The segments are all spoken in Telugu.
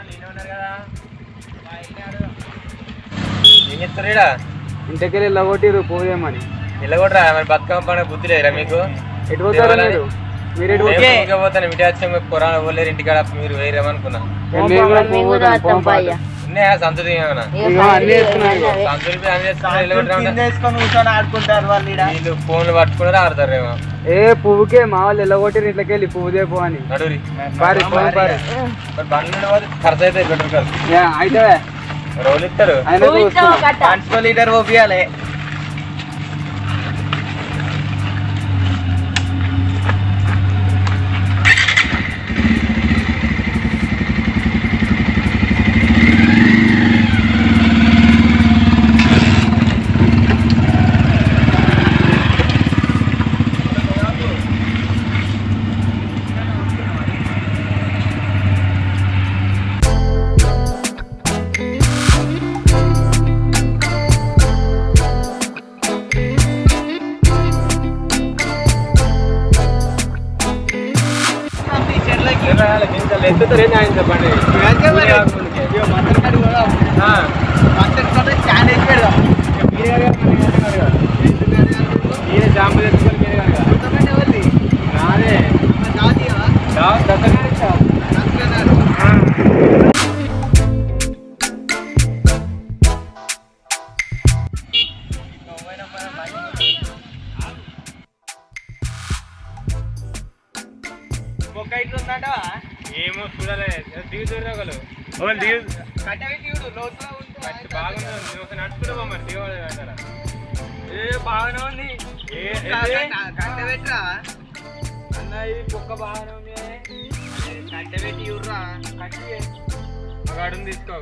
ఏం చెప్తారు ఈడ ఇంటికెళ్ళి ఇలా కొట్టిరు పోదేమని ఇలా కూడా మరి బతుకమ్మ పండుగ బుద్ధి లేదురా మీకు ఎటు పోతారు మీరు మీరు ఎటు పోతారు ఇంకా పోతాను ఇటు వచ్చాము కొరాన పోలేరు ఇంటికాడ మీరు వేరేమనుకున్నా మేము కూడా పోతాం, పోం పాటు. ఉన్నాయా సంతృప్తి ఏమన్నా ఇగో అన్నీ వేసుకున్నాయి ఇగో. సంతృప్తి అన్ని చేస్తున్నారు, ఇలా కూడా ఉన్నా. వేసుకొని కూర్చొని ఆడుకుంటారు వాళ్ళు ఈడ వీళ్ళు ఫోన్లు పట్టుకున్నారు ఆడతారేమో ఏ పువ్వుకే మా వాళ్ళు ఎలా కొట్టిరు ఇంట్లోకెళ్ళి పువ్వు దేపో అని నడురి పారి పోం పారి మరి బండ్లు పోతే ఖర్చు అయితే పెట్రోల్ ఖర్చు ఏ, అయితే రోజులు ఇస్తారు ఆయన చూస్తున్నా పాంచ్ లీటర్ పోపియాలి ఎత్తుతారు ఏంటి ఆయన చెప్పండి ఆ. ఈయన జాంబు తెచ్చుకొని మీరే కనుక. నాదే. దా- దత్తగానే ఇచ్చా. ఏమో చూడాలి దిగుతారు ఒకళ్ళు ఒకళ్ళు దిగు బాగుంది నువ్వు ఒకసారి నడుచుకుంటూ పో మరి దిగవాలి అంటారా ఏ బాగానే ఉంది ఏ ఏంటి? అన్న ఇది కుక్క బాగానే ఉంది ఒక అడుగు తీసుకో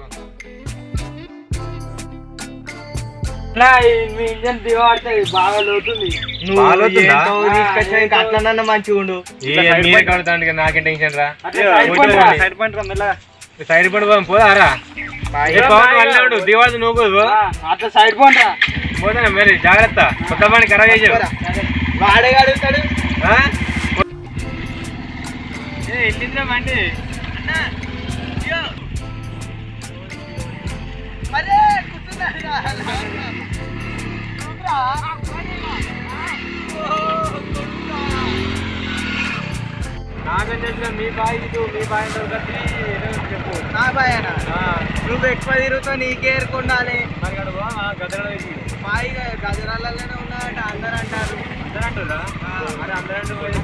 మీ ఇంజన్ దిగబడుతుంది బాగా లోతుంది అట్లనన్నా మంచిగా ఉండు మీరే కడతాండి నాకేం టెన్షన్ రా అట్లా సైడ్ పండ్రా. సైడ్ పంట మెల్లగా సైడ్ పడి పోదాం పోదారా ఉండు దివాళి నువ్వు ఆ, అట్లా సైడ్ పోండ్రా పోతాను మరి జాగ్రత్త కొత్త పని ఖరాబ్ చేసావు వాడే అడుగుతాడు ఆ? ఏ వెళ్ళిందా బండి నాకేం తెలిసిన మీ బాయ్ ఇటు మీ బాయ్ ఇటు ఒకటి ఏదో ఒకటి చెప్పు నా భయనా ఆ, నువ్వు ఎక్కువ తిరుగుతావు నీకే ఏరుకుండాలి మరి అడుగు, ఆ, గదరలో ఇది. మాయి గజరాలలోనే ఉన్నాయట అందరు అంటారు అందరూ అంటుర్రా? మరి అందరూ అంటూ పోయి-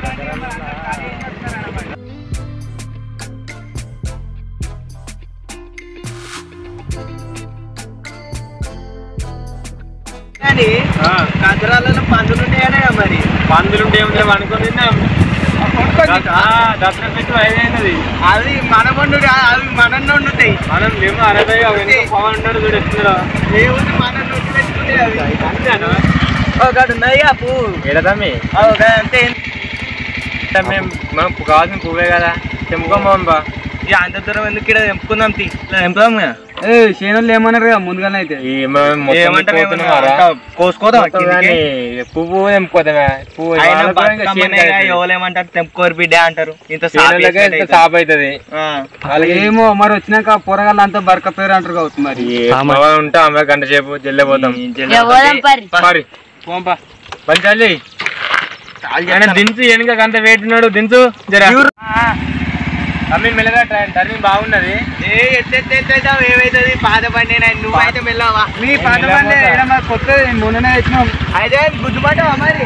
కానీ ఆ, గజరాలలో పందులు ఉన్నాయనే మరి పందులుంటే ఏం లేవు అనుకుని తిన్నాం దస- ఆ, దసరా పెట్టి అయినది అవి మన పండు కాదు, అవి మన వండుతాయి మనం మేము అరవై వెనుక పవన్ ఉంటాడు చూడు ఎత్తున్నాడు దేవుని మన నొట్టు పెట్టుకుంటే అవి అంతేనా ఒకటి ఉన్నాయి ఆ పువ్వు ఎడదమ్మి అవి అంతే మేము మనం కావాల్సిన పువ్వే కదా తెంపుకోమోహన్ బా ఇక అంత దూరం ఎందుకు ఇక్కడ తెంపుకుందాం తీ ఇలా తెంపుదాం కదా. ఏ చేనులు ఏమన్నారు కదా ముందుగానే అయితే ఈ మనం మొత్తం ఏమంటారు పోతున్నాం ఏమన్నా? కదా. ఇంకా కోసుకోదాం మొత్తం కిందికి. కానీ పువ్వు తెంపుకోదామే పువ్వు అయినా వాళ్ళకు కూడా ఇంకా చేను బతుకమ్మనే కాయతుంది. ఎవరేమంటారు తెంపుకోరు బిడ్డ అంటారు ఇంత సాపు చేనులకే వేసినట్టు ఇంత సాపు అవుతుంది ఆ. వాళ్ళకి ఏమో మరి వచ్చినాక పోరగాళ్ళు అంతా బరక పేరు అంటారు కావచ్చు మరి పవన్ ఉంటే ఆమె గంట సేపు జల్లెపోతాం ఈ జల్ల- మరి పోంపా పంచాలి కాలు ఆయన చేస్తాను. దించు వెనుక గంట వేటున్నాడు దించు జర అమ్మి మెల్లగా ట్రైన్ టర్నింగ్ బాగున్నది ఏ ఎత్తెత్తెత్తేద్దాం ఏమైతుంది పాత బండి నాయన, నువ్వైతే మెల్లవా మీ పాత బండి ఈడ మరి కొత్త మొన్ననే తెచ్చినాం అయితే గుద్దుమంటావా మరి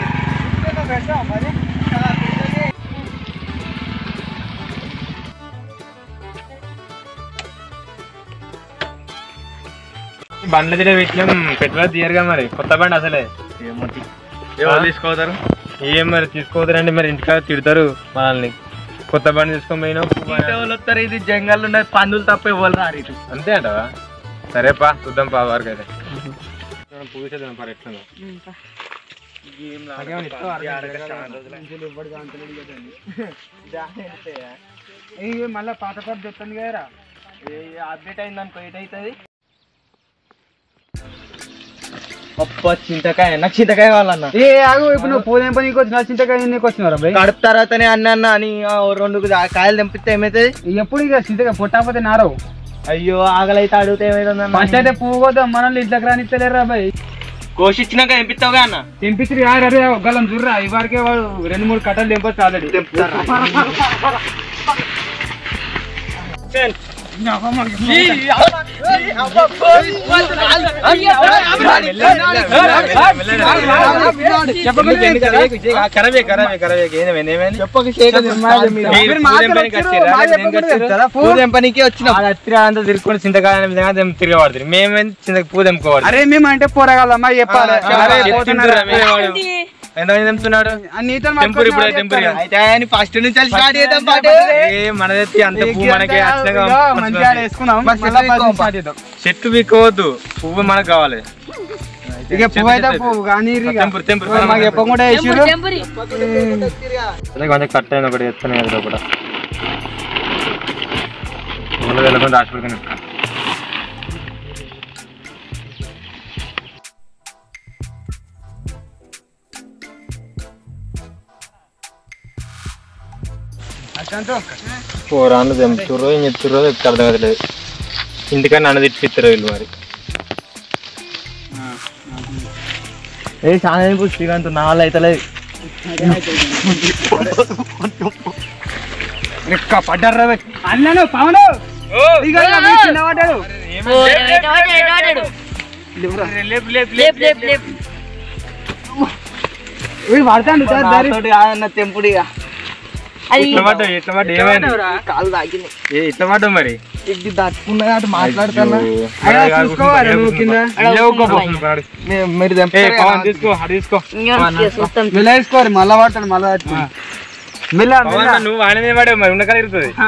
బండ్ల తీర పెట్టినాం పెట్రోల్ తీయరుగా మరి కొత్త బండి అసలే ఎవరు తీసుకోతారు ఏం మరి తీసుకోవద్దండి మరి ఇంటికాడ తిడతారు మనల్ని కొత్త బండి తీసుకొని పోయినావు ఎవరు వస్తారు ఇది జంగల్ ఉన్నది పందులు తప్ప ఎవరు రారు ఇటు అంతే అంటవా సరే పా చూద్దాం పా వరకు అయితే పూజ చేద్దాం పా ఎట్లుందో నాకేమన్నా ఇస్తావా? ఇవి మళ్ళీ పాత పాత చెప్తాను కదరా అప్డేట్ అయింది అనుకో ఎటు అవుతుంది అప్ప చింతకాయ నాకు చింతకాయ కావాలన్న ఏ ఆగు ఇప్పుడు నువ్వు పూజ పనికి వచ్చిన చింతకాయ నీకు వచ్చినారా భయ్ కడుపు తర్వాతనే అన్న అన్న అని ఆ ఓ రెండు కా- కాయలు తెంపితే ఏమైతుంది ఎప్పుడు ఇక చింతకాయ పొట్టాపోతే నారవు అయ్యో ఆకలైతే అడిగితే ఫస్ట్ అయితే పువ్వు కోద్దాం మనల్ని ఇంట్లోకి రానిస్తలేరా భయ్ కోసిచ్చినాక తెంపిస్తావుగా అన్న తెంపించి అరే గలం చూర్రా ఈ వారికే వాడు రెండు మూడు కట్టలు తెంపొచ్చు ఆల్రెడీ పనికి వచ్చిన తిరుక్కొని చింతకాయ తిరగబడుతుంది మేమే చింత పూ తెంపుకోవాలి అరే మేము అంటే పోరగాలమ్మా చెప్పాలి అరే పోతున్నారా? ఎంతమంది తెంపుతున్నాడు ఆ నీతో టెంపుల్ ఇప్పుడు టెంపుల్ అయితే ఆయన ఫస్ట్ నుంచి స్టార్ట్ చేద్దాం పాటు మనదెత్తి అంత పువ్వు మనకి అట్లగా మంచిగా వేసుకున్నాం మళ్ళా first నుంచి start చేద్దాం. చెట్టు పీక్కోవద్దు పువ్వు మనకు కావాలి ఇక పువ్వు అయితే పువ్వు కానీ ఇక. తెంపురు తెంపురు మాకు చెప్పకుండా వేసిర్రు కొంచెం కట్ అయింది ఒకటి ఎత్తున్నాయి అది కూడా ఊళ్ళో వెళ్ళకుండా హాస్పిటల్కి పోరాళ్ళు తెంపుతుర్రో ఏం చెప్తుర్రో చెప్తే అర్థం కావట్లేదు ఇంటికన్నా నన్ను తిట్టిస్తారు వీళ్ళు మరి ఏ చాలా ఇప్పుడు శ్రీకాంత్ నా వల్ల అయితే లేదు లెక్క పడ్డారు రా అన్నాను పవను ఇక ఇక మీ చిన్నవాడాడు. వీడు పడతాడు సార్ దారి. నాతోటి కాదన్న తెంపుడు ఇక ఇట్లా పడ్డా ఇట్లా పడ్డా ఏమైంది కాలు తాకింది ఏ ఇట్లా పడ్డా మరి ఇది దట్టుకున్నా అటు మాట్లాడుతున్నా అయ్యో. అయ్యా, చూసుకోవాలి నువ్వు కింద. ఇల్లే ఊకో పో. పాడు. మీ- మీరు ఏ తెంపారు పవన్ తీసుకో అటు తీసుకో మెల్ల వేసుకోరు మళ్ళా పడతాడు మళ్ళా పట్టుకుని. మెల్ల పవన్ మెల్ల నువ్వు ఆయన మీద పడే మరి ఉండకాల ఇరుతుంది ఆ.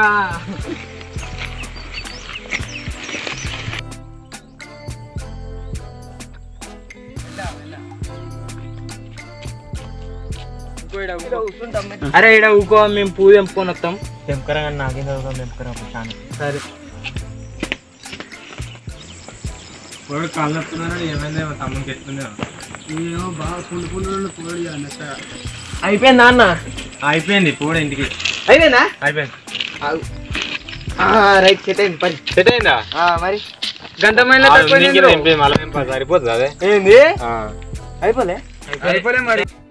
అరే ఇక్కడ ఊకో మేము పూ తెంపుకొని వస్తాం తెంపకరా కానీ నాకేం చదువుతాం తెంపకరా చాలా సరే వాడు కాళ్ళు నొప్పుతున్నాడు ఏమైంది మా తమ్మునికి ఎట్లుంది ఏమో బాగా పుండు పుండు రెండు పూలు ఇయ్యాలి మెత్తగా. అయిపోయిందా అన్న అయిపోయింది పోడు ఇంటికి అయిపోయిందా అయిపోయింది రైట్ సెట్ అయింది పని సెట్ అయిందా ఆ, మరి గంట మైళ్ళ తక్కువ ఇంటికి నిండు. తెంపి మళ్ళీ తెంప సరిపోతుంది అదే ఏంది ఆ. అయిపోలే అయిపోలే మరి